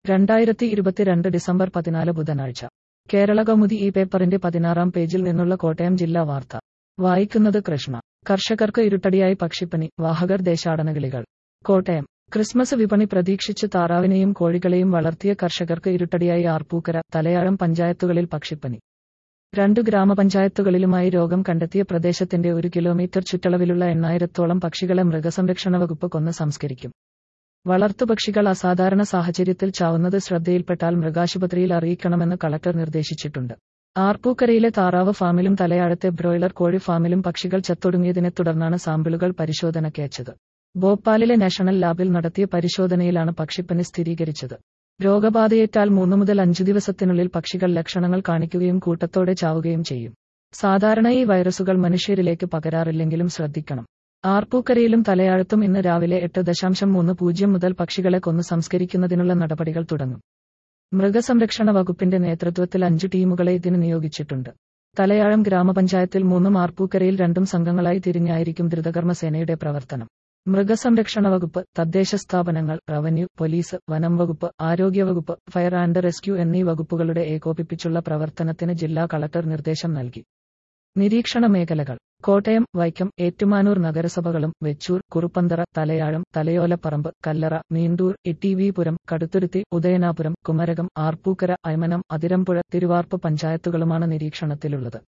രണ്ടായിരത്തി ഇരുപത്തിരണ്ട് ഡിസംബർ പതിനാല് ബുധനാഴ്ച കേരള കൗമുദി ഈ പേപ്പറിന്റെ പതിനാറാം പേജിൽ നിന്നുള്ള കോട്ടയം ജില്ലാ വാർത്ത വായിക്കുന്നത് കൃഷ്ണ കർഷകർക്ക് ഇരുട്ടടിയായി പക്ഷിപ്പനി വാഹകർ ദേശാടനകിളികൾ കോട്ടയം ക്രിസ്മസ് വിപണി പ്രതീക്ഷിച്ച് താറാവിനെയും കോഴികളെയും വളർത്തിയ കർഷകർക്ക് ഇരുട്ടടിയായി ആർപ്പൂക്കര തലയാഴം പഞ്ചായത്തുകളിൽ പക്ഷിപ്പനി രണ്ടു ഗ്രാമപഞ്ചായത്തുകളിലുമായി രോഗം കണ്ടെത്തിയ പ്രദേശത്തിന്റെ ഒരു കിലോമീറ്റർ ചുറ്റളവിലുള്ള എണ്ണായിരത്തോളം പക്ഷികളെ മൃഗസംരക്ഷണ വകുപ്പ് കൊന്ന് സംസ്കരിക്കും വളർത്തുപക്ഷികൾ അസാധാരണ സാഹചര്യത്തിൽ ചാവുന്നത് ശ്രദ്ധയിൽപ്പെട്ടാൽ മൃഗാശുപത്രിയിൽ അറിയിക്കണമെന്ന് കളക്ടർ നിർദ്ദേശിച്ചിട്ടുണ്ട് ആർപ്പൂക്കരയിലെ താറാവ് ഫാമിലും തലയാഴത്തെ ബ്രോയിലർ കോഴി ഫാമിലും പക്ഷികൾ ചത്തൊടുങ്ങിയതിനെ തുടർന്നാണ് സാമ്പിളുകൾ പരിശോധനയ്ക്ക് അയച്ചത് ഭോപ്പാലിലെ നാഷണൽ ലാബിൽ നടത്തിയ പരിശോധനയിലാണ് പക്ഷിപ്പനി സ്ഥിരീകരിച്ചത് രോഗബാധയേറ്റാൽ മൂന്ന് മുതൽ അഞ്ചു ദിവസത്തിനുള്ളിൽ പക്ഷികൾ ലക്ഷണങ്ങൾ കാണിക്കുകയും കൂട്ടത്തോടെ ചാവുകയും ചെയ്യും സാധാരണ ഈ വൈറസുകൾ മനുഷ്യരിലേക്ക് പകരാറില്ലെങ്കിലും ശ്രദ്ധിക്കണം ആർപ്പൂക്കരയിലും തലയാഴത്തും ഇന്ന് രാവിലെ എട്ട് ദശാംശം മൂന്ന് പൂജ്യം മുതൽ പക്ഷികളെ കൊന്നു സംസ്കരിക്കുന്നതിനുള്ള നടപടികൾ തുടങ്ങും മൃഗസംരക്ഷണ വകുപ്പിന്റെ നേതൃത്വത്തിൽ അഞ്ചു ടീമുകളെ ഇതിന് നിയോഗിച്ചിട്ടുണ്ട് തലയാഴം ഗ്രാമപഞ്ചായത്തിൽ മൂന്നും ആർപ്പൂക്കരയിൽ രണ്ടും സംഘങ്ങളായി തിരിഞ്ഞായിരിക്കും ദ്രുതകർമ്മസേനയുടെ പ്രവർത്തനം മൃഗസംരക്ഷണ വകുപ്പ് തദ്ദേശ സ്ഥാപനങ്ങൾ റവന്യൂ പോലീസ് വനം വകുപ്പ് ആരോഗ്യവകുപ്പ് ഫയർ ആൻഡ് റെസ്ക്യൂ എന്നീ വകുപ്പുകളുടെ ഏകോപിപ്പിച്ചുള്ള പ്രവർത്തനത്തിന് ജില്ലാ കളക്ടർ നിർദ്ദേശം നൽകി നിരീക്ഷണ മേഖലകൾ കോട്ടയം വൈക്കം ഏറ്റുമാനൂർ നഗരസഭകളും വെച്ചൂർ കുറുപ്പന്തറ തലയാഴം തലയോലപ്പറമ്പ് കല്ലറ മീണ്ടൂർ ഇട്ടിവിപുരം കടുത്തുരുത്തി ഉദയനാപുരം കുമരകം ആർപ്പൂക്കര അയമനം അതിരമ്പുഴ തിരുവാർപ്പ് പഞ്ചായത്തുകളുമാണ് നിരീക്ഷണത്തിലുള്ളത്